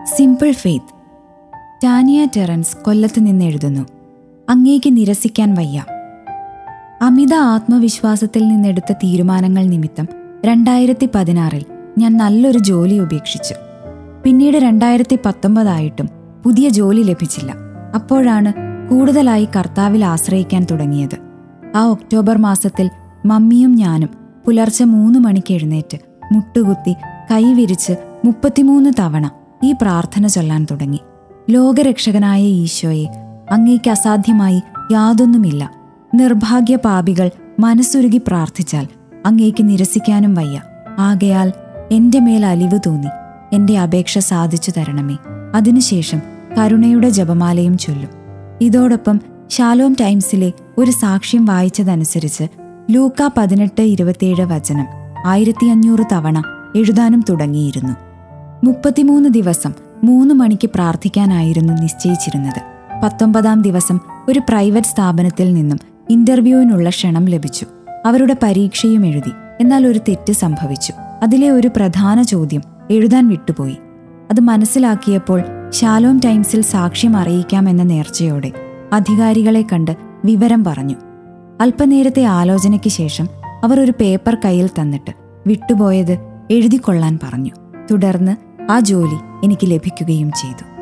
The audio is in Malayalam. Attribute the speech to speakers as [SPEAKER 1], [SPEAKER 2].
[SPEAKER 1] സിമ്പിൾ ഫെയ്ത്ത് ടാനിയ ടെറൻസ് കൊല്ലത്ത് നിന്ന് എഴുതുന്നു അങ്ങേക്ക് നിരസിക്കാൻ വയ്യ അമിത ആത്മവിശ്വാസത്തിൽ നിന്നെടുത്ത തീരുമാനങ്ങൾ നിമിത്തം രണ്ടായിരത്തി പതിനാറിൽ ഞാൻ നല്ലൊരു ജോലി ഉപേക്ഷിച്ചു പിന്നീട് രണ്ടായിരത്തി പത്തൊമ്പതായിട്ടും പുതിയ ജോലി ലഭിച്ചില്ല അപ്പോഴാണ് കൂടുതലായി കർത്താവിൽ ആശ്രയിക്കാൻ തുടങ്ങിയത് ആ ഒക്ടോബർ മാസത്തിൽ മമ്മിയും ഞാനും പുലർച്ചെ മൂന്ന് മണിക്ക് എഴുന്നേറ്റ് മുട്ടുകുത്തി കൈവിരിച്ച് മുപ്പത്തിമൂന്ന് തവണ ഈ പ്രാർത്ഥന ചൊല്ലാൻ തുടങ്ങി ലോകരക്ഷകനായ ഈശോയെ അങ്ങേക്ക് അസാധ്യമായി യാതൊന്നുമില്ല നിർഭാഗ്യ പാപികൾ മനസ്സുരുകി പ്രാർത്ഥിച്ചാൽ അങ്ങേക്ക് നിരസിക്കാനും വയ്യ ആകയാൽ എന്റെ മേൽ അലിവ് തോന്നി എന്റെ അപേക്ഷ സാധിച്ചു തരണമേ അതിനുശേഷം കരുണയുടെ ജപമാലയും ചൊല്ലും ഇതോടൊപ്പം ഷാലോം ടൈംസിലെ ഒരു സാക്ഷ്യം വായിച്ചതനുസരിച്ച് ലൂക്ക പതിനെട്ട് ഇരുപത്തിയേഴ് വചനം ആയിരത്തി അഞ്ഞൂറ് തവണ എഴുതാനും തുടങ്ങിയിരുന്നു മുപ്പത്തിമൂന്ന് ദിവസം മൂന്ന് മണിക്ക് പ്രാർത്ഥിക്കാനായിരുന്നു നിശ്ചയിച്ചിരുന്നത് പത്തൊമ്പതാം ദിവസം ഒരു പ്രൈവറ്റ് സ്ഥാപനത്തിൽ നിന്നും ഇന്റർവ്യൂവിനുള്ള ക്ഷണം ലഭിച്ചു അവരുടെ പരീക്ഷയും എഴുതി എന്നാൽ ഒരു തെറ്റ് സംഭവിച്ചു അതിലെ ഒരു പ്രധാന ചോദ്യം എഴുതാൻ വിട്ടുപോയി അത് മനസ്സിലാക്കിയപ്പോൾ ഷാലോം ടൈംസിൽ സാക്ഷ്യം അറിയിക്കാമെന്ന നേർച്ചയോടെ അധികാരികളെ കണ്ട് വിവരം പറഞ്ഞു അല്പനേരത്തെ ആലോചനയ്ക്ക് ശേഷം അവർ ഒരു പേപ്പർ കയ്യിൽ തന്നിട്ട് വിട്ടുപോയത് എഴുതിക്കൊള്ളാൻ പറഞ്ഞു തുടർന്ന് ആ ജോലി എനിക്ക് ലഭിക്കുകയും ചെയ്തു